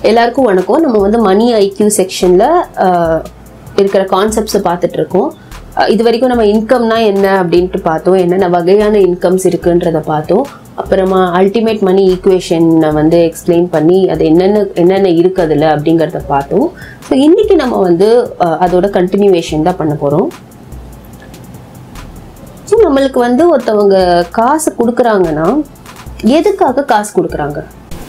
எல்லாருக்கும் வணக்கம் நம்ம வந்து மணி ஐக்யூ செக்ஷனில் இருக்கிற கான்செப்ட்ஸை பார்த்துட்டு இருக்கோம் அஹ் இது வரைக்கும் நம்ம இன்கம்னா என்ன அப்படின்ட்டு பார்த்தோம் என்னென்ன வகையான இன்கம்ஸ் இருக்குன்றத பார்த்தோம் அப்புறமா அல்டிமேட் மணி ஈக்குவேஷனை வந்து எக்ஸ்பிளைன் பண்ணி அது என்னென்ன என்னென்ன இருக்கு அதில் அப்படிங்கிறத பார்த்தோம் ஸோ இன்னைக்கு நம்ம வந்து அஹ், அதோட கண்டினியூவேஷன் தான் பண்ண போகிறோம் ஸோ நம்மளுக்கு வந்து ஒருத்தவங்க காசு கொடுக்குறாங்கன்னா எதுக்காக காசு கொடுக்குறாங்க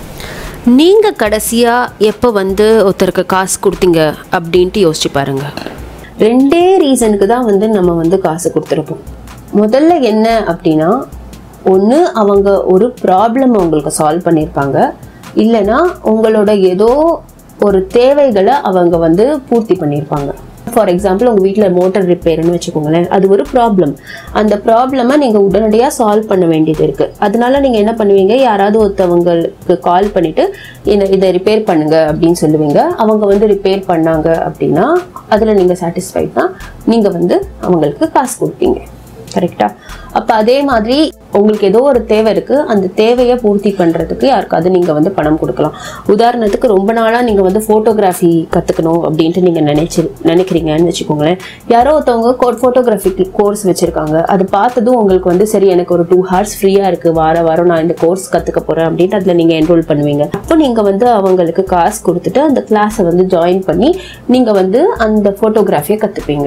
நீங்கள் கடைசியாக எப்போ வந்து ஒருத்தருக்கு காசு கொடுத்தீங்க அப்படின்ட்டு யோசிச்சு பாருங்க ரெண்டே ரீசனுக்கு தான் வந்து நம்ம வந்து காசு கொடுத்துருப்போம் முதல்ல என்ன அப்படின்னா ஒன்று அவங்க ஒரு ப்ராப்ளம் உங்களுக்கு சால்வ் பண்ணியிருப்பாங்க இல்லைன்னா உங்களோட ஏதோ ஒரு தேவைகளை அவங்க வந்து பூர்த்தி பண்ணியிருப்பாங்க ஃபார் எக்ஸாம்பிள் உங்கள் வீட்டில் மோட்டார் ரிப்பேர்னு வச்சுக்கோங்களேன் அது ஒரு ப்ராப்ளம் அந்த ப்ராப்ளமை நீங்கள் உடனடியாக சால்வ் பண்ண வேண்டியது இருக்குது அதனால நீங்கள் என்ன பண்ணுவீங்க யாராவது ஒருத்தவங்களுக்கு கால் பண்ணிவிட்டு என்ன இதை ரிப்பேர் பண்ணுங்க அப்படின்னு சொல்லுவீங்க அவங்க வந்து ரிப்பேர் பண்ணாங்க அப்படின்னா அதில் நீங்கள் சாட்டிஸ்ஃபைட் தான் நீங்கள் வந்து அவங்களுக்கு காசு கொடுப்பீங்க கரெக்டா அப்போ அதே மாதிரி உங்களுக்கு ஏதோ ஒரு தேவை இருக்கு அந்த தேவையை பூர்த்தி பண்றதுக்கு யாருக்காவது நீங்க வந்து பணம் கொடுக்கலாம் உதாரணத்துக்கு ரொம்ப நாளா நீங்க வந்து போட்டோகிராஃபி கத்துக்கணும் அப்படின்ட்டு நீங்க நினைச்சு நினைக்கிறீங்கன்னு வச்சுக்கோங்களேன் யாரோ ஒருத்தவங்க போட்டோகிராஃபி கோர்ஸ் வச்சிருக்காங்க அது பார்த்ததும் உங்களுக்கு வந்து சரி எனக்கு ஒரு டூ ஹவர்ஸ் ஃப்ரீயா இருக்கு வார வாரம் நான் இந்த கோர்ஸ் கத்துக்க போறேன் அப்படின்ட்டு அதுல நீங்க என்ரோல் பண்ணுவீங்க அப்போ நீங்க வந்து அவங்களுக்கு காசு கொடுத்துட்டு அந்த கிளாஸை வந்து ஜாயின் பண்ணி நீங்க வந்து அந்த போட்டோகிராஃபியை கத்துப்பீங்க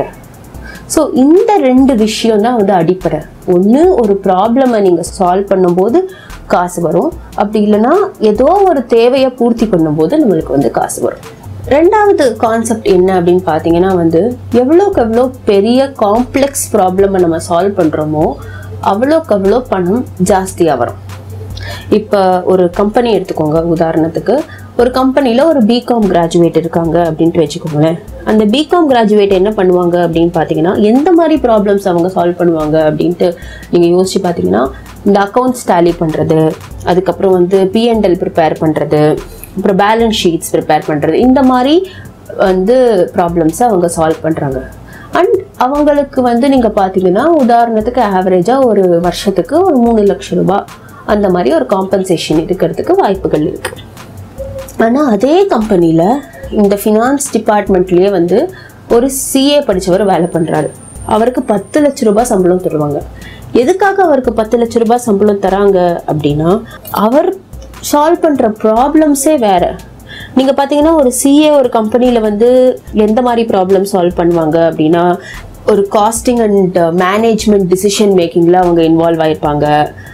ஸோ இந்த ரெண்டு விஷயம் தான் வந்து அடிப்படை ஒன்று ஒரு ப்ராப்ளமை நீங்கள் சால்வ் பண்ணும்போது காசு வரும் அப்படி இல்லைன்னா ஏதோ ஒரு தேவையை பூர்த்தி பண்ணும்போது நம்மளுக்கு வந்து காசு வரும் ரெண்டாவது கான்செப்ட் என்ன அப்படின்னு பார்த்தீங்கன்னா வந்து எவ்வளோக்கு எவ்வளோ பெரிய காம்ப்ளெக்ஸ் ப்ராப்ளமை நம்ம சால்வ் பண்ணுறோமோ அவ்வளோக்கு அவ்வளோ பணம் ஜாஸ்தியாக வரும் இப்போ ஒரு கம்பெனி எடுத்துக்கோங்க உதாரணத்துக்கு ஒரு கம்பெனியில் ஒரு பிகாம் கிராஜுவேட் இருக்காங்க அப்படின்ட்டு வச்சுக்கோங்களேன் அந்த பிகாம் கிராஜுவேட் என்ன பண்ணுவாங்க அப்படின்னு பார்த்தீங்கன்னா எந்த மாதிரி ப்ராப்ளம்ஸ் அவங்க சால்வ் பண்ணுவாங்க அப்படின்ட்டு நீங்கள் யோசிச்சு பார்த்தீங்கன்னா இந்த அக்கௌண்ட்ஸ் டேலி பண்ணுறது அதுக்கப்புறம் வந்து பிஎன்எல் ப்ரிப்பேர் பண்ணுறது அப்புறம் பேலன்ஸ் ஷீட்ஸ் ப்ரிப்பேர் பண்ணுறது இந்த மாதிரி வந்து ப்ராப்ளம்ஸை அவங்க சால்வ் பண்ணுறாங்க அண்ட் அவங்களுக்கு வந்து நீங்கள் பார்த்தீங்கன்னா உதாரணத்துக்கு ஆவரேஜாக ஒரு வருஷத்துக்கு ஒரு மூணு லட்சம் ரூபாய் அந்த மாதிரி ஒரு காம்பன்சேஷன் இருக்கிறதுக்கு வாய்ப்புகள் இருக்குது ஆனால் அதே கம்பெனியில் இந்த ஃபினான்ஸ் டிபார்ட்மெண்ட்லேயே வந்து ஒரு சிஏ படித்தவர் வேலை பண்ணுறாரு அவருக்கு பத்து லட்ச ரூபாய் சம்பளம் தருவாங்க எதுக்காக அவருக்கு பத்து லட்ச ரூபாய் சம்பளம் தராங்க அப்படின்னா அவர் சால்வ் பண்ணுற ப்ராப்ளம்ஸே வேற நீங்க பாத்தீங்கன்னா ஒரு சிஏ ஒரு கம்பெனில வந்து எந்த மாதிரி ப்ராப்ளம் சால்வ் பண்ணுவாங்க அப்படின்னா ஒரு காஸ்டிங் அண்ட் மேனேஜ்மெண்ட் டிசிஷன் மேக்கிங்ல அவங்க இன்வால்வ் ஆயிருப்பாங்க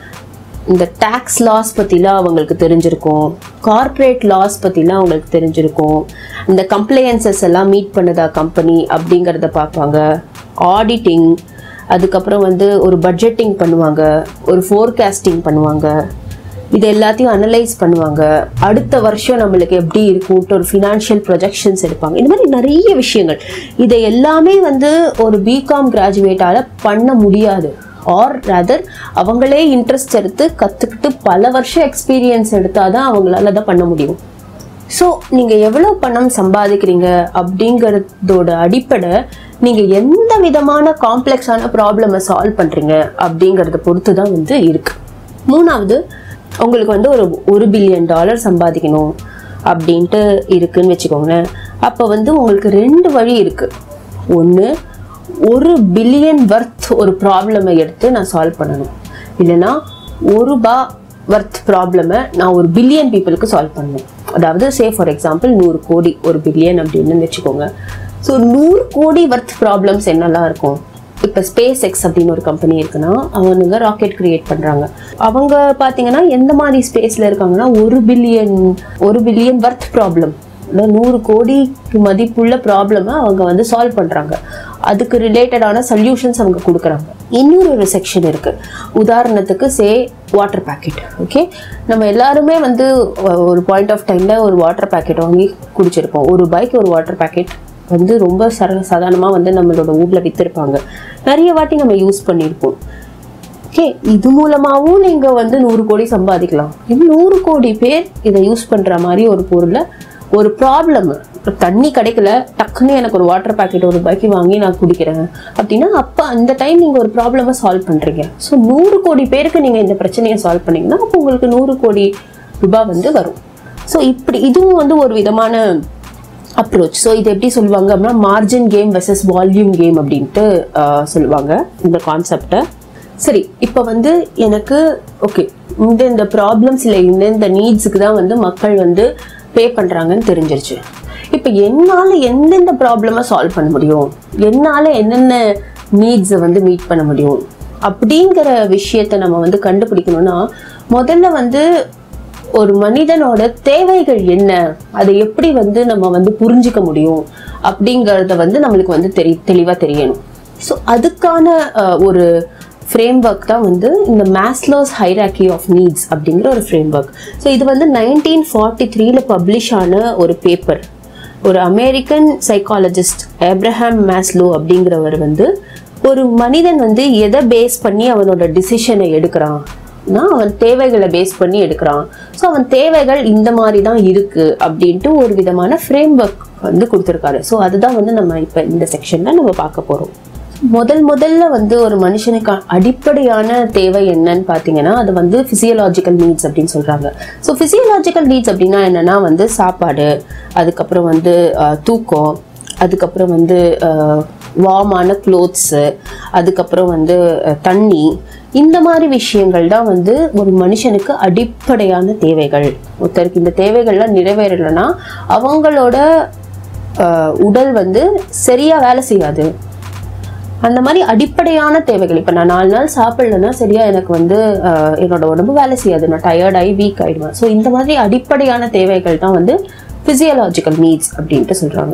இந்த டேக்ஸ் லாஸ் பற்றிலாம் அவங்களுக்கு தெரிஞ்சிருக்கும் கார்ப்பரேட் லாஸ் பற்றிலாம் அவங்களுக்கு தெரிஞ்சிருக்கும் இந்த கம்ப்ளையன்சஸ் எல்லாம் மீட் பண்ணுதா கம்பெனி அப்படிங்கிறத பார்ப்பாங்க ஆடிட்டிங் அதுக்கப்புறம் வந்து ஒரு பட்ஜெட்டிங் பண்ணுவாங்க ஒரு ஃபோர்காஸ்டிங் பண்ணுவாங்க இது எல்லாத்தையும் அனலைஸ் பண்ணுவாங்க அடுத்த வருஷம் நம்மளுக்கு எப்படி இருக்கும்ட்டு ஒரு ஃபினான்ஷியல் ப்ரொஜெக்ஷன்ஸ் எடுப்பாங்க இந்த மாதிரி நிறைய விஷயங்கள் இதை எல்லாமே வந்து ஒரு பிகாம் கிராஜுவேட்டால பண்ண முடியாது ஆர் ரதர் அவங்களே இன்ட்ரெஸ்ட் எடுத்து கற்றுக்கிட்டு பல வருஷம் எக்ஸ்பீரியன்ஸ் எடுத்தாதான் அவங்களால அதை பண்ண முடியும் ஸோ நீங்கள் எவ்வளோ பணம் சம்பாதிக்கிறீங்க அப்படிங்கிறதோட அடிப்படை நீங்கள் எந்த விதமான காம்ப்ளெக்ஸான ப்ராப்ளமை சால்வ் பண்ணுறீங்க அப்படிங்கிறத பொறுத்து தான் வந்து இருக்கு மூணாவது உங்களுக்கு வந்து ஒரு ஒரு பில்லியன் டாலர் சம்பாதிக்கணும் அப்படின்ட்டு இருக்குன்னு வச்சுக்கோங்களேன் அப்போ வந்து உங்களுக்கு ரெண்டு வழி இருக்கு ஒன்று ஒரு பில்லியன் வர்த் ஒரு ப்ராப்ளமை எடுத்து நான் சால்வ் பண்ணணும் இல்லைன்னா ஒரு ரூபா வர்த் ப்ராப்ளமை நான் ஒரு பில்லியன் பீப்புளுக்கு சால்வ் பண்ணணும் அதாவது சே ஃபார் எக்ஸாம்பிள் நூறு கோடி ஒரு பில்லியன் அப்படின்னு வச்சுக்கோங்க ஸோ நூறு கோடி வர்த் ப்ராப்ளம்ஸ் என்னெல்லாம் இருக்கும் இப்போ ஸ்பேஸ் எக்ஸ் அப்படின்னு ஒரு கம்பெனி இருக்குன்னா அவனுங்க ராக்கெட் கிரியேட் பண்ணுறாங்க அவங்க பார்த்தீங்கன்னா எந்த மாதிரி ஸ்பேஸில் இருக்காங்கன்னா ஒரு பில்லியன் ஒரு பில்லியன் வர்த் ப்ராப்ளம் இல்லை நூறு கோடிக்கு மதிப்புள்ள ப்ராப்ளமை அவங்க வந்து சால்வ் பண்ணுறாங்க அதுக்கு ரிலேட்டடான சொல்யூஷன்ஸ் அவங்க கொடுக்குறாங்க இன்னொரு ஒரு செக்ஷன் இருக்கு உதாரணத்துக்கு சே வாட்டர் பேக்கெட் ஓகே நம்ம எல்லாருமே வந்து ஒ- ஒரு பாயிண்ட் ஆஃப் டைம்ல ஒரு வாட்டர் பேக்கெட் வாங்கி குடிச்சிருப்போம் ஒரு ரூபாய்க்கு ஒரு வாட்டர் பேக்கெட் வந்து ரொம்ப சர சாதாரணமாக வந்து நம்மளோட ஊரில் விற்றுருப்பாங்க நிறைய வாட்டி நம்ம யூஸ் பண்ணியிருப்போம் ஓகே இது மூலமாகவும் நீங்கள் வந்து நூறு கோடி சம்பாதிக்கலாம் இது நூறு கோடி பேர் இதை யூஸ் பண்ணுற மாதிரி ஒரு பொருளை ஒரு ப்ராப்ளம் தண்ணி கிடைக்கல டக்குன்னு எனக்கு ஒரு வாட்டர் பாக்கெட் ஒரு ரூபாய்க்கு வாங்கி நான் குடிக்கிறேன் அப்படின்னா அப்போ அந்த டைம் நீங்கள் ஒரு ப்ராப்ளமை சால்வ் பண்ணுறீங்க ஸோ நூறு கோடி பேருக்கு நீங்கள் இந்த பிரச்சனையை சால்வ் பண்ணீங்கன்னா அப்போ உங்களுக்கு நூறு கோடி ரூபாய் வந்து வரும் ஸோ இப்படி இதுவும் வந்து ஒரு விதமான அப்ரோச் ஸோ இது எப்படி சொல்லுவாங்க அப்படின்னா margin game versus volume game அப்படின்ட்டு ஆஹ், சொல்லுவாங்க இந்த கான்செப்டை சரி இப்போ வந்து எனக்கு ஓகே இந்த இந்த ப்ராப்ளம்ஸ் இல்லை இந்த இந்த நீட்ஸுக்கு தான் வந்து மக்கள் வந்து பே பண்ணுறாங்கன்னு தெரிஞ்சிருச்சு இப்போ என்னால் எந்தெந்த ப்ராப்ளமை சால்வ் பண்ண முடியும் என்னால் என்னென்ன நீட்ஸை வந்து மீட் பண்ண முடியும் அப்படிங்கிற விஷயத்தை நம்ம வந்து கண்டுபிடிக்கணும்னா முதல்ல வந்து ஒரு மனிதனோட தேவைகள் என்ன அதை எப்படி வந்து நம்ம வந்து புரிஞ்சுக்க முடியும் அப்படிங்கறத வந்து நம்மளுக்கு வந்து தெரி தெளிவாக தெரியணும் ஸோ அதுக்கான அஹ், ஒரு ஃப்ரேம் ஒர்க் தான் வந்து இந்த மேஸ்லோஸ் ஹைராக்கி ஆஃப் நீட்ஸ் அப்படிங்கிற ஒரு ஃப்ரேம் ஒர்க் ஸோ இது வந்து நைன்டீன் ஃபார்ட்டி த்ரீல பப்ளிஷ் ஆன ஒரு பேப்பர் ஒரு அமெரிக்கன் சைக்காலஜிஸ்ட் ஏப்ரஹாம் மேஸ்லோ அப்படிங்கிறவர் வந்து ஒரு மனிதன் வந்து எதை பேஸ் பண்ணி அவனோட டிசிஷனை எடுக்கிறான்னா அவன் தேவைகளை பேஸ் பண்ணி எடுக்கிறான் ஸோ அவன் தேவைகள் இந்த மாதிரி தான் இருக்கு அப்படின்ட்டு ஒரு விதமான ஃப்ரேம் ஒர்க் வந்து கொடுத்துருக்காரு ஸோ அதுதான் வந்து நம்ம இப்போ இந்த செக்ஷன்ல நம்ம பார்க்க போறோம் முதல் முதல்ல வந்து ஒரு மனுஷனுக்கு அடிப்படையான தேவை என்னன்னு பார்த்தீங்கன்னா அது வந்து ஃபிசியலாஜிக்கல் நீட்ஸ் அப்படின்னு சொல்றாங்க ஸோ ஃபிசியலாஜிக்கல் நீட்ஸ் அப்படின்னா என்னன்னா வந்து சாப்பாடு அதுக்கப்புறம் வந்து அஹ், தூக்கம் அதுக்கப்புறம் வந்து வார்மான க்ளோத்ஸு அதுக்கப்புறம் வந்து அஹ், தண்ணி இந்த மாதிரி விஷயங்கள் தான் வந்து ஒரு மனுஷனுக்கு அடிப்படையான தேவைகள் ஒருத்தருக்கு இந்த தேவைகள்லாம் நிறைவேறலைன்னா அவங்களோட அஹ், உடல் வந்து சரியா வேலை செய்யாது அந்த மாதிரி அடிப்படையான தேவைகள் இப்போ நான் நாலு நாள் சாப்பிடலன்னா சரியா எனக்கு வந்து ஆஹ், என்னோட உடம்பு வேலை செய்யாது நான் டயர்ட் ஆகி வீக் ஆயிடுவேன் ஸோ இந்த மாதிரி அடிப்படையான தேவைகள் தான் வந்து ஃபிசியலாஜிக்கல் நீட்ஸ் அப்படின்ட்டு சொல்றாங்க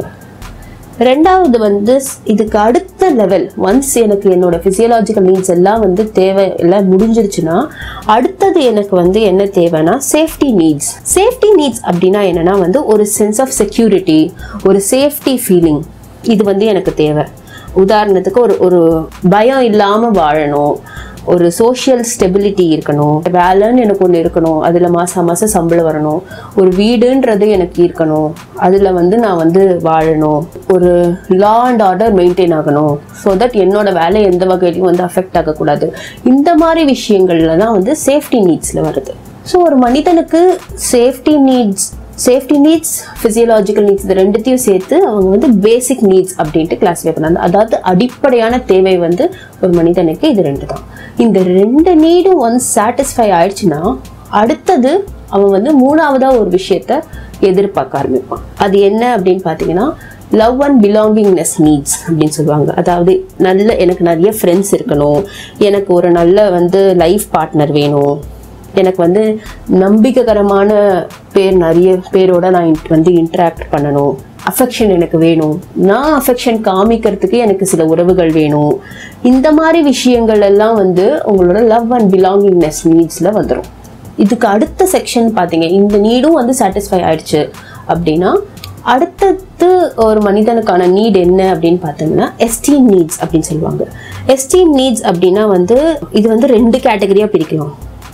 ரெண்டாவது வந்து ஸ்- இதுக்கு அடுத்த லெவல் ஒன்ஸ் எனக்கு என்னோட ஃபிசியலாஜிக்கல் நீட்ஸ் எல்லாம் வந்து தேவை எல்லாம் முடிஞ்சிருச்சுன்னா அடுத்தது எனக்கு வந்து என்ன தேவைன்னா சேஃப்டி நீட்ஸ் சேஃப்டி நீட்ஸ் அப்படின்னா என்னன்னா வந்து ஒரு சென்ஸ் ஆஃப் செக்யூரிட்டி ஒரு சேஃப்டி ஃபீலிங் இது வந்து எனக்கு தேவை உதாரணத்துக்கு ஒரு ஒரு பயம் இல்லாம வாழணும் ஒரு சோஷியல் ஸ்டெபிலிட்டி இருக்கணும் வேலைன்னு எனக்கு ஒன்று இருக்கணும் அதில் மாதம் மாதம் சம்பளம் வரணும் ஒரு வீடுன்றது எனக்கு இருக்கணும் அதில் வந்து நான் வந்து வாழணும் ஒரு லா அண்ட் ஆர்டர் மெயின்டைன் ஆகணும் ஸோ தட் என்னோட வேலை எந்த வகையிலையும் வந்து அஃபெக்ட் ஆகக்கூடாது இந்த மாதிரி விஷயங்கள்ல தான் வந்து சேஃப்டி நீட்ஸில் வருது ஸோ ஒரு மனிதனுக்கு safety needs safety needs physiological needs இது ரெண்டுத்தையும் சேர்த்து அவங்க வந்து பேசிக் நீட்ஸ் அப்படின்ட்டு கிளாஸிஃபை பண்ணாங்க அதாவது அடிப்படையான தேவை வந்து ஒரு மனிதனுக்கு இது ரெண்டு தான் இந்த ரெண்டு நீடும் ஒன்ஸ் சாட்டிஸ்ஃபை ஆயிடுச்சுன்னா அடுத்தது அவன் வந்து மூணாவதா ஒரு விஷயத்த எதிர்பார்க்க ஆரம்பிப்பான் அது என்ன அப்படின்னு பார்த்தீங்கன்னா லவ் அண்ட் பிலாங்கிங்னஸ் நீட்ஸ் அப்படின்னு சொல்லுவாங்க அதாவது நல்ல எனக்கு நிறைய ஃப்ரெண்ட்ஸ் இருக்கணும் எனக்கு ஒரு நல்ல வந்து லைஃப் பார்ட்னர் வேணும் எனக்கு வந்து நம்பிக்கைகரமான பேர் நிறைய பேரோட நான் int- வந்து இன்டராக்ட் பண்ணணும் அஃபெக்ஷன் எனக்கு வேணும் நான் அஃபெக்ஷன் காமிக்கிறதுக்கு எனக்கு சில உறவுகள் வேணும் இந்த மாதிரி விஷயங்கள் எல்லாம் வந்து உங்களோட லவ் அண்ட் பிலாங்கிங்னஸ் நீட்ஸில் வந்துடும் இதுக்கு அடுத்த செக்ஷன் பார்த்தீங்க இந்த நீடும் வந்து சாட்டிஸ்ஃபை ஆயிடுச்சு அப்படின்னா அடுத்தது ஒரு மனிதனுக்கான நீட் என்ன அப்படின்னு பார்த்தோம்னா எஸ்டீம் நீட்ஸ் அப்படின்னு சொல்லுவாங்க எஸ்டீம் நீட்ஸ் அப்படின்னா வந்து இது வந்து ரெண்டு கேட்டகரியாக பிரிக்கலாம்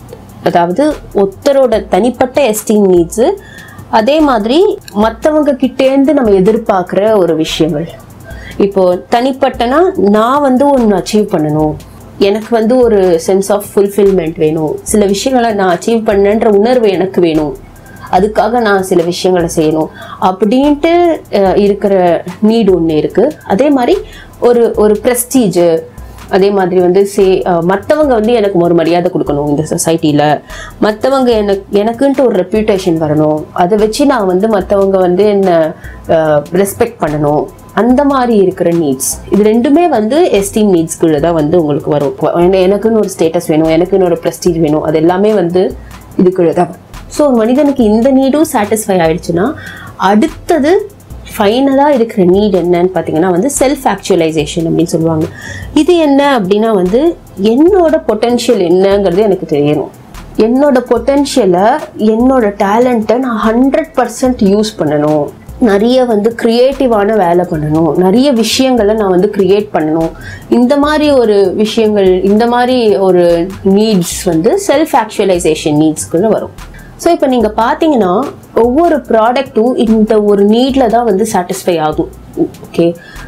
அதாவது ஒருத்தரோட தனிப்பட்ட எஸ்டீம் நீட்ஸு அதே மாதிரி மற்றவங்க கிட்டேருந்து நம்ம எதிர்பார்க்குற ஒரு விஷயங்கள் இப்போ தனிப்பட்டனா நான் வந்து ஒன்று அச்சீவ் பண்ணணும் எனக்கு வந்து ஒரு சென்ஸ் ஆஃப் ஃபுல்ஃபில்மெண்ட் வேணும் சில விஷயங்களை நான் அச்சீவ் பண்ணேன்ற உணர்வு எனக்கு வேணும் அதுக்காக நான் சில விஷயங்களை செய்யணும் அப்படின்ட்டு அஹ், இருக்கிற நீடு ஒன்று இருக்கு அதே மாதிரி ஒரு ஒரு ப்ரெஸ்டீஜு அதே மாதிரி வந்து சே மற்றவங்க வந்து எனக்கு ஒரு மரியாதை கொடுக்கணும் இந்த சொசைட்டியில் மற்றவங்க எனக்கு எனக்குன்ட்டு ஒரு ரெப்யூட்டேஷன் வரணும் அதை வச்சு நான் வந்து மற்றவங்க வந்து என்னை ரெஸ்பெக்ட் பண்ணணும் அந்த மாதிரி இருக்கிற நீட்ஸ் இது ரெண்டுமே வந்து எஸ்டீம் நீட்ஸ்குள்ள தான் வந்து உங்களுக்கு வரும் என- எனக்குன்னு ஒரு ஸ்டேட்டஸ் வேணும் எனக்குன்னு ஒரு ப்ரெஸ்டீஜ் வேணும் அது எல்லாமே வந்து இதுக்குள்ள தான் வரும் ஸோ ஒரு மனிதனுக்கு இந்த நீடும் சாட்டிஸ்ஃபை ஆயிடுச்சுன்னா அடுத்தது ஃபைனலாக இருக்கிற நீட் என்னன்னு பார்த்தீங்கன்னா வந்து செல்ஃப் ஆக்சுவலைசேஷன் அப்படின்னு சொல்லுவாங்க இது என்ன அப்படின்னா வந்து என்னோட பொட்டென்ஷியல் என்னங்கிறது எனக்கு தெரியணும் என்னோட பொட்டென்ஷியலை என்னோட டேலண்ட்டை நான் ஹண்ட்ரட் பர்சன்ட் யூஸ் பண்ணணும் நிறைய வந்து க்ரியேட்டிவான வேலை பண்ணணும் நிறைய விஷயங்களை நான் வந்து க்ரியேட் பண்ணணும் இந்த மாதிரி ஒரு விஷயங்கள் இந்த மாதிரி ஒரு நீட்ஸ் வந்து செல்ஃப் ஆக்சுவலைசேஷன் நீட்ஸ்க்குள்ள வரும் ஸோ இப்போ நீங்கள் பார்த்தீங்கன்னா ஒவ்வொரு ப்ராடக்ட்டும் இந்த ஒரு நீடில் தான் வந்து சாட்டிஸ்ஃபை ஆகும் ஓகே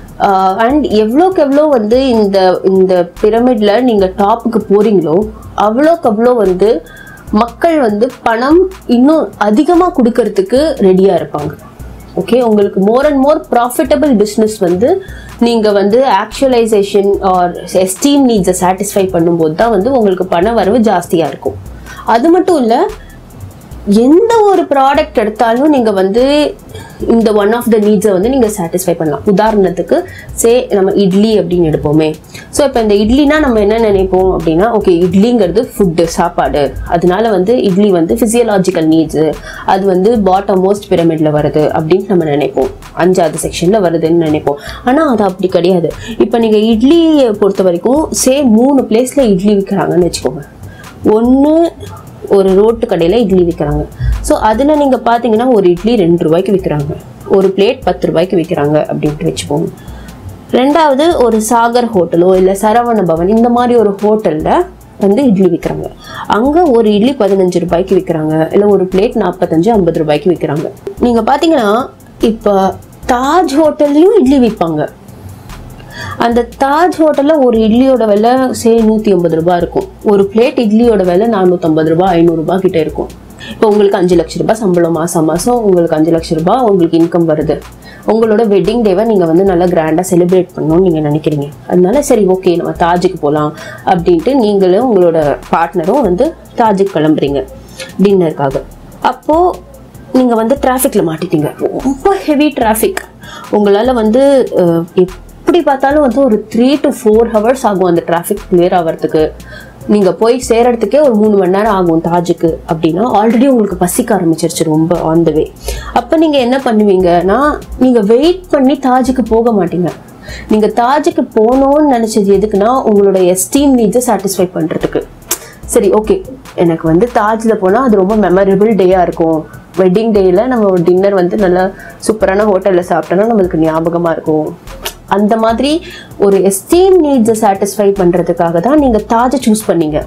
அண்ட் எவ்வளோக்கு எவ்வளோ வந்து இந்த இந்த பிரமிடில் நீங்கள் டாப்புக்கு போகிறீங்களோ அவ்வளோக்கு அவ்வளோ வந்து மக்கள் வந்து பணம் இன்னும் அதிகமாக கொடுக்கறதுக்கு ரெடியாக இருப்பாங்க ஓகே உங்களுக்கு more and more profitable business வந்து நீங்கள் வந்து ஆக்சுவலைசேஷன் ஆர் எஸ்டீம் நீட்ஸை சாட்டிஸ்ஃபை பண்ணும்போது தான் வந்து உங்களுக்கு பண வரவு ஜாஸ்தியாக இருக்கும் அது மட்டும் இல்லை எந்த ஒரு ப்ராடக்ட் எடுத்தாலும் நீங்கள் வந்து இந்த ஒன் ஆஃப் த நீட்ஸை வந்து நீங்கள் சாட்டிஸ்ஃபை பண்ணலாம் உதாரணத்துக்கு சே நம்ம இட்லி அப்படின்னு எடுப்போமே ஸோ இப்போ இந்த இட்லினா நம்ம என்ன நினைப்போம் அப்படின்னா ஓகே இட்லிங்கிறது ஃபுட்டு சாப்பாடு அதனால வந்து இட்லி வந்து ஃபிசியலாஜிக்கல் நீட்ஸு அது வந்து பாட்டம் மோஸ்ட் பிரமிட்ல வருது அப்படின்னு நம்ம நினைப்போம் அஞ்சாவது செக்ஷனில் வருதுன்னு நினைப்போம் ஆனால் அது அப்படி கிடையாது இப்போ நீங்கள் இட்லியை பொறுத்த வரைக்கும் சே மூணு பிளேஸில் இட்லி விற்கிறாங்கன்னு வச்சுக்கோங்க ஒன்று ஒரு ரோட்டு கடையில் இட்லி விற்கிறாங்க ஸோ அதில் நீங்கள் பார்த்தீங்கன்னா ஒரு இட்லி ரெண்டு ரூபாய்க்கு விற்கிறாங்க ஒரு பிளேட் பத்து ரூபாய்க்கு விற்கிறாங்க அப்படின்ட்டு வச்சுக்கோங்க ரெண்டாவது ஒரு சாகர் ஹோட்டலோ இல்லை சரவண பவன் இந்த மாதிரி ஒரு ஹோட்டலில் வந்து இட்லி விற்கிறாங்க அங்கே ஒரு இட்லி பதினஞ்சு ரூபாய்க்கு விற்கிறாங்க இல்லை ஒரு பிளேட் நாற்பத்தஞ்சு ஐம்பது ரூபாய்க்கு விற்கிறாங்க நீங்கள் பார்த்தீங்கன்னா இப்போ தாஜ் ஹோட்டல்லையும் இட்லி விற்பாங்க அந்த தாஜ் ஹோட்டலில் ஒரு இட்லியோட விலை சே நூற்றி ஐம்பது ரூபாய் இருக்கும் ஒரு பிளேட் இட்லியோட விலை நானூற்றம்பது ரூபாய் ஐநூறுரூபா கிட்ட இருக்கும் இப்போ உங்களுக்கு அஞ்சு லட்ச ரூபாய் சம்பளம் மாதம் மாதம் உங்களுக்கு அஞ்சு லட்ச ரூபாய் உங்களுக்கு இன்கம் வருது உங்களோட வெட்டிங் டேவை நீங்கள் வந்து நல்லா கிராண்டாக செலிப்ரேட் பண்ணணும்னு நீங்கள் நினைக்கிறீங்க அதனால சரி ஓகே நம்ம தாஜுக்கு போகலாம் அப்படின்ட்டு நீங்களும் உங்களோட பார்ட்னரும் வந்து தாஜுக்கு கிளம்புறீங்க டின்னருக்காக அப்போது நீங்கள் வந்து டிராஃபிக்கில் மாட்டிட்டீங்க ரொம்ப ஹெவி டிராஃபிக் உங்களால் வந்து அஹ், எப்படி பார்த்தாலும் வந்து ஒரு த்ரீ டு ஃபோர் ஹவர்ஸ் ஆகும் அந்த டிராஃபிக் கிளியர் ஆகிறதுக்கு நீங்கள் போய் சேரறதுக்கே ஒரு மூணு மணி நேரம் ஆகும் தாஜுக்கு அப்படின்னா ஆல்ரெடி உங்களுக்கு பசிக்க ஆரம்பிச்சிருச்சு ரொம்ப ஆன் த வே அப்போ நீங்கள் என்ன பண்ணுவீங்கன்னா நீங்கள் வெயிட் பண்ணி தாஜுக்கு போக மாட்டீங்க நீங்கள் தாஜுக்கு போகணும்னு நினச்சது எதுக்குன்னா உங்களோட எஸ்டீம் நீட்ஸை சாட்டிஸ்ஃபை பண்ணுறதுக்கு சரி ஓகே எனக்கு வந்து தாஜில் போனால் அது ரொம்ப மெமரபிள் டேயாக இருக்கும் வெட்டிங் டேயில் நம்ம ஒரு டின்னர் வந்து நல்லா சூப்பரான ஹோட்டலில் சாப்பிட்டோன்னா நம்மளுக்கு ஞாபகமாக இருக்கும் அந்த மாதிரி ஒரு எஸ்டீம் நீட்ஸை சாட்டிஸ்ஃபை பண்ணுறதுக்காக தான் நீங்கள் தாஜை சூஸ் பண்ணீங்க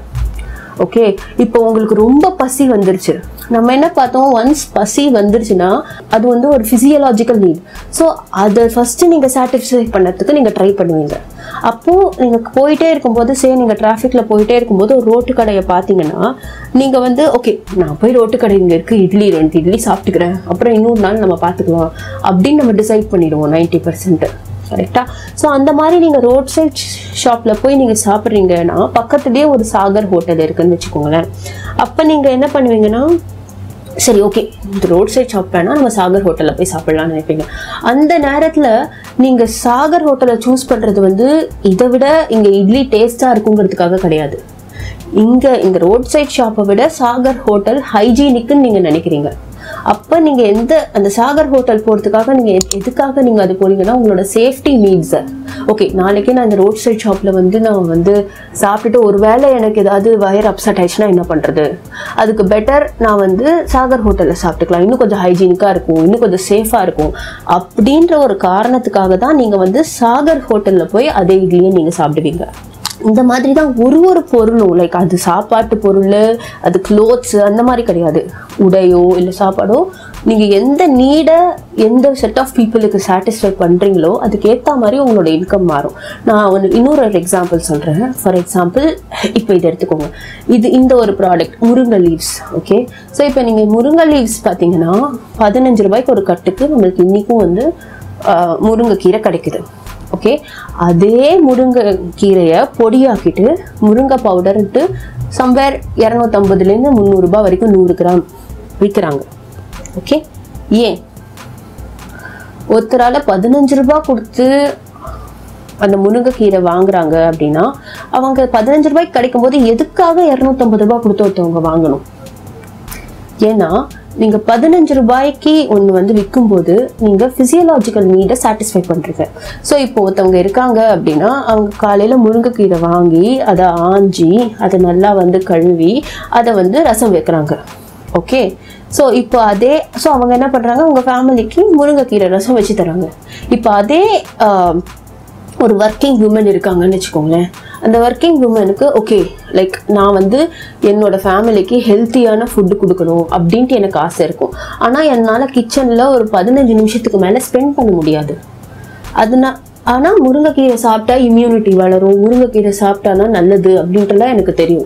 ஓகே இப்போ உங்களுக்கு ரொம்ப பசி வந்துருச்சு நம்ம என்ன பார்த்தோம் ஒன்ஸ் பசி வந்துருச்சுன்னா அது வந்து ஒரு ஃபிசியலாஜிக்கல் நீட் ஸோ அதை ஃபஸ்ட்டு நீங்கள் சாட்டிஸ்ஃபை பண்ணறதுக்கு நீங்கள் ட்ரை பண்ணுவீங்க அப்போது நீங்கள் போயிட்டே இருக்கும்போது சே நீங்கள் டிராஃபிக்கில் போயிட்டே இருக்கும்போது ஒரு ரோட்டு கடையை பார்த்தீங்கன்னா நீங்கள் வந்து ஓகே நான் போய் ரோட்டு கடை இங்கே இருக்குது இட்லி ரெண்டு இட்லி சாப்பிட்டுக்கிறேன் அப்புறம் இன்னொரு நாள் நம்ம பார்த்துக்கலாம் அப்படின்னு நம்ம டிசைட் பண்ணிடுவோம் நைன்ட்டி பர்சன்ட் கரெக்டா ஸோ அந்த மாதிரி நீங்கள் ரோட் சைட் ஷாப்பில் போய் நீங்கள் சாப்பிட்றீங்கன்னா பக்கத்துலேயே ஒரு சாகர் ஹோட்டல் இருக்குன்னு வச்சுக்கோங்களேன் அப்போ நீங்கள் என்ன பண்ணுவீங்கன்னா சரி ஓகே இந்த ரோட் சைட் ஷாப் வேணால் நம்ம சாகர் ஹோட்டலில் போய் சாப்பிட்லாம்னு நினைப்பீங்க அந்த நேரத்தில் நீங்கள் சாகர் ஹோட்டலை சூஸ் பண்ணுறது வந்து இதை விட இங்கே இட்லி டேஸ்ட்டாக இருக்குங்கிறதுக்காக கிடையாது இங்கே இந்த ரோட் சைட் ஷாப்பை விட சாகர் ஹோட்டல் ஹைஜீனிக்குன்னு நீங்கள் நினைக்கிறீங்க அப்போ நீங்கள் எந்த அந்த சாகர் ஹோட்டல் போகிறதுக்காக நீங்கள் எதுக்காக நீங்கள் அது போறீங்கன்னா உங்களோட சேஃப்டி நீட்ஸை ஓகே நாளைக்கே நான் இந்த ரோட் சைட் ஷாப்பில் வந்து நான் வந்து சாப்பிட்டுட்டு ஒரு வேளை எனக்கு ஏதாவது வயர் அப்செட் ஆயிடுச்சுன்னா என்ன பண்ணுறது அதுக்கு பெட்டர் நான் வந்து சாகர் ஹோட்டலில் சாப்பிட்டுக்கலாம் இன்னும் கொஞ்சம் ஹைஜீனிக்காக இருக்கும் இன்னும் கொஞ்சம் சேஃபாக இருக்கும் அப்படின்ற ஒரு காரணத்துக்காக தான் நீங்கள் வந்து சாகர் ஹோட்டலில் போய் அதே இட்லியை நீங்கள் சாப்பிடுவீங்க இந்த மாதிரி தான் ஒரு ஒரு பொருளும் லைக் அது சாப்பாட்டு பொருள் அது க்ளோத்ஸ் அந்த மாதிரி கிடையாது உடையோ இல்லை சாப்பாடோ நீங்கள் எந்த நீடை எந்த செட் ஆஃப் பீப்புளுக்கு சாட்டிஸ்ஃபை பண்ணுறீங்களோ அதுக்கு ஏற்ற மாதிரி உங்களோட இன்கம் மாறும் நான் ஒன்று இன்னொரு ஒரு எக்ஸாம்பிள் சொல்கிறேன் ஃபார் எக்ஸாம்பிள் இப்போ இதை எடுத்துக்கோங்க இது இந்த ஒரு ப்ராடக்ட் முருங்கை லீவ்ஸ் ஓகே ஸோ இப்போ நீங்கள் முருங்கை லீவ்ஸ் பார்த்தீங்கன்னா பதினஞ்சு ரூபாய்க்கு ஒரு கட்டுக்கு நம்மளுக்கு இன்றைக்கும் வந்து ஆஹ், முருங்கைக்கீரை கிடைக்குது ஓகே அதே முருங்கை கீரையை பொடியாக்கிட்டு முருங்கை பவுடர்ன்ட்டு சம்வேர் இரநூத்தம்பதுலேருந்து முந்நூறுரூபா வரைக்கும் நூறு கிராம் விற்கிறாங்க ஓகே ஏன் ஒருத்தரால் பதினஞ்சு ரூபாய் கொடுத்து அந்த முருங்கைக்கீரை வாங்குறாங்க அப்படின்னா அவங்க பதினஞ்சு ரூபாய்க்கு கிடைக்கும் போது எதுக்காக இரநூத்தம்பது ரூபாய் கொடுத்து ஒருத்தவங்க வாங்கணும் ஏன்னா நீங்க பதினஞ்சு ரூபாய்க்கு ஒன்று வந்து விற்கும்போது நீங்க பிசியலாஜிக்கல் நீடை சாட்டிஸ்ஃபை பண்றீங்க ஸோ இப்போ ஒருத்தவங்க இருக்காங்க அப்படின்னா அவங்க காலையில முருங்கைக்கீரை வாங்கி அதை ஆஞ்சி அதை நல்லா வந்து கழுவி அதை வந்து ரசம் வைக்கிறாங்க ஓகே ஸோ இப்போ அதே ஸோ அவங்க என்ன பண்றாங்க உங்க ஃபேமிலிக்கு முருங்கைக்கீரை ரசம் வச்சு தராங்க இப்போ அதே ஆஹ், ஒரு ஒர்க்கிங் உமன் இருக்காங்கன்னு வச்சுக்கோங்களேன் அந்த ஒர்க்கிங் உமனுக்கு ஓகே லைக் நான் வந்து என்னோட ஃபேமிலிக்கு ஹெல்த்தியான ஃபுட்டு கொடுக்கணும் அப்படின்ட்டு எனக்கு ஆசை இருக்கும் ஆனால் என்னால் கிச்சனில் ஒரு பதினஞ்சு நிமிஷத்துக்கு மேலே ஸ்பெண்ட் பண்ண முடியாது அதுனா ஆனால் முருங்கைக்கீரை சாப்பிட்டா இம்யூனிட்டி வளரும் முருங்கைக்கீரை சாப்பிட்டானா நல்லது அப்படின்ட்டுலாம் எனக்கு தெரியும்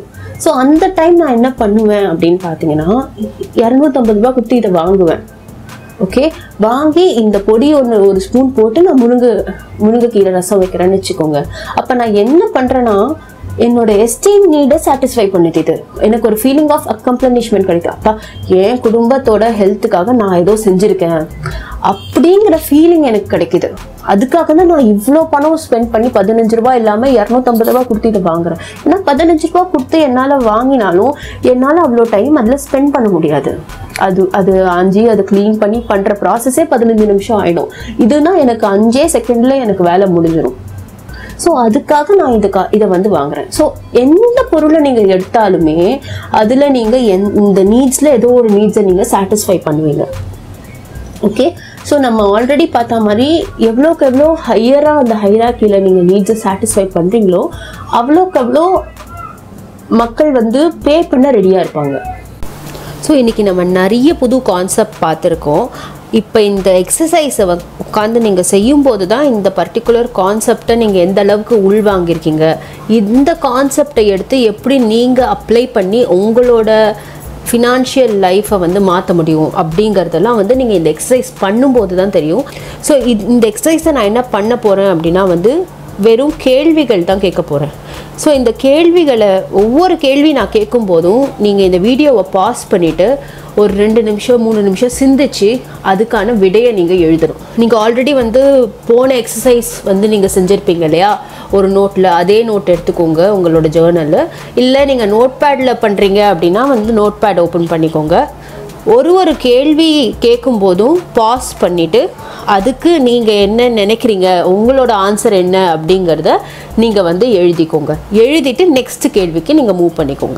ஸோ அந்த டைம் நான் என்ன பண்ணுவேன் அப்படின்னு பார்த்தீங்கன்னா இரநூத்தம்பது ரூபா கொடுத்து இதை வாங்குவேன் ஓகே வாங்கி இந்த பொடி ஒன்று ஒரு ஸ்பூன் போட்டு நான் முருங்கை முருங்கைக்கீரை ரசம் வைக்கிறேன்னு வச்சுக்கோங்க அப்போ நான் என்ன பண்ணுறேன்னா என்னோட எஸ்டீம் நீடை சாட்டிஸ்ஃபை பண்ணிட்டு எனக்கு ஒரு ஃபீலிங் ஆஃப் அக்கம்ப்ளனிஷ்மெண்ட் கிடைக்கும் அப்பா என் குடும்பத்தோட ஹெல்த்துக்காக நான் ஏதோ செஞ்சுருக்கேன் அப்படிங்கிற ஃபீலிங் எனக்கு கிடைக்குது அதுக்காக தான் நான் இவ்வளோ பணம் ஸ்பெண்ட் பண்ணி பதினஞ்சு ரூபாய் இல்லாமல் இரநூத்தம்பது ரூபாய் கொடுத்து இதை வாங்குறேன் ஏன்னா பதினஞ்சு ரூபாய் கொடுத்து என்னால் வாங்கினாலும் என்னால் அவ்வளோ டைம் அதில் ஸ்பெண்ட் பண்ண முடியாது அது அது அஞ்சு அதை க்ளீன் பண்ணி பண்ணுற ப்ராசஸே பதினஞ்சு நிமிஷம் ஆகிடும் இதுனா எனக்கு அஞ்சே செகண்டில் எனக்கு வேலை முடிஞ்சிடும் ஸோ அதுக்காக நான் இதை கா இதை வந்து வாங்குறேன் ஸோ எந்த பொருளை நீங்கள் எடுத்தாலுமே அதில் நீங்கள் எந் இந்த நீட்ஸில் ஏதோ ஒரு நீட்ஸை நீங்கள் சாட்டிஸ்ஃபை பண்ணுவீங்க ஓகே ஸோ நம்ம ஆல்ரெடி பார்த்த மாதிரி எவ்வளோக்கு எவ்வளோ ஹையராக அந்த ஹைராக்கியில் நீங்கள் நீட்ஸை சாட்டிஸ்ஃபை பண்ணுறீங்களோ அவ்வளோக்கு அவ்வளோ மக்கள் வந்து பே பண்ண ரெடியாக இருப்பாங்க ஸோ இன்றைக்கி நம்ம நிறைய புது கான்செப்ட் பார்த்துருக்கோம் இப்போ இந்த எக்ஸசைஸை உட்காந்து நீங்கள் செய்யும்போது தான் இந்த பர்டிகுலர் கான்செப்டை நீங்கள் எந்த அளவுக்கு உள்வாங்கியிருக்கீங்க இந்த கான்செப்டை எடுத்து எப்படி நீங்கள் அப்ளை பண்ணி உங்களோட ஃபினான்ஷியல் லைஃப்பை வந்து மாற்ற முடியும் அப்படிங்கிறதெல்லாம் வந்து நீங்கள் இந்த எக்ஸசைஸ் பண்ணும்போது தான் தெரியும் ஸோ இது இந்த எக்ஸசைஸை நான் என்ன பண்ண போகிறேன் அப்படின்னா வந்து வெறும் கேள்விகள் தான் கேட்க போகிறேன் ஸோ இந்த கேள்விகளை ஒவ்வொரு கேள்வி நான் கேட்கும் போதும் நீங்கள் இந்த வீடியோவை பாஸ் பண்ணிவிட்டு ஒரு ரெண்டு நிமிஷம் மூணு நிமிஷம் சிந்திச்சு அதுக்கான விடையை நீங்கள் எழுதணும் நீங்கள் ஆல்ரெடி வந்து போன எக்ஸசைஸ் வந்து நீங்கள் செஞ்சுருப்பீங்க இல்லையா ஒரு நோட்டில் அதே நோட் எடுத்துக்கோங்க உங்களோட ஜேர்னலில் இல்லை நீங்கள் நோட் பேடில் பண்ணுறீங்க அப்படின்னா வந்து நோட் பேட் ஓப்பன் பண்ணிக்கோங்க ஒரு ஒரு கேள்வி கேட்கும்போதும் பாஸ் பண்ணிவிட்டு அதுக்கு நீங்கள் என்ன நினைக்கிறீங்க உங்களோட ஆன்சர் என்ன அப்படிங்கிறத நீங்கள் வந்து எழுதிக்கோங்க எழுதிட்டு நெக்ஸ்ட் கேள்விக்கு நீங்கள் மூவ் பண்ணிக்கோங்க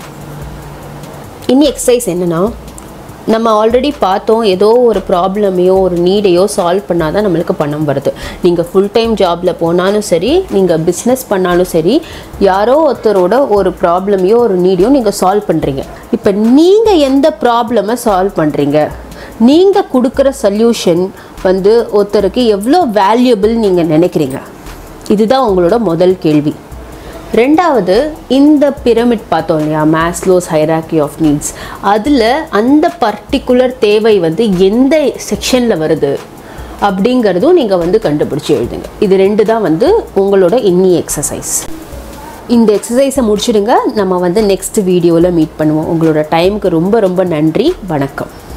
இனி எக்ஸசைஸ் என்னன்னா நம்ம ஆல்ரெடி பார்த்தோம் ஏதோ ஒரு ப்ராப்ளமையோ ஒரு நீடையோ சால்வ் பண்ணால் தான் நம்மளுக்கு பணம் வருது நீங்கள் ஃபுல் டைம் ஜாபில் போனாலும் சரி நீங்கள் பிஸ்னஸ் பண்ணாலும் சரி யாரோ ஒருத்தரோட ஒரு ப்ராப்ளமையோ ஒரு நீடையோ நீங்கள் சால்வ் பண்ணுறீங்க இப்போ நீங்கள் எந்த ப்ராப்ளமை சால்வ் பண்ணுறீங்க நீங்கள் கொடுக்குற சொல்யூஷன் வந்து ஒருத்தருக்கு எவ்வளோ வேல்யூபிள் நீங்கள் நினைக்கிறீங்க இதுதான் உங்களோட முதல் கேள்வி ரெண்டாவது இந்த பிரமிட் பார்த்தோம் இல்லையா மேஸ்லோஸ் ஹைராக்கி ஆஃப் நீட்ஸ் அதில் அந்த பர்டிகுலர் தேவை வந்து எந்த செக்ஷனில் வருது அப்படிங்கிறதும் நீங்கள் வந்து கண்டுபிடிச்சி எழுதுங்க இது ரெண்டு தான் வந்து உங்களோட இன்னி எக்ஸசைஸ் இந்த எக்ஸசைஸை முடிச்சிடுங்க நம்ம வந்து நெக்ஸ்ட் வீடியோவில் மீட் பண்ணுவோம் உங்களோட டைமுக்கு ரொம்ப ரொம்ப நன்றி வணக்கம்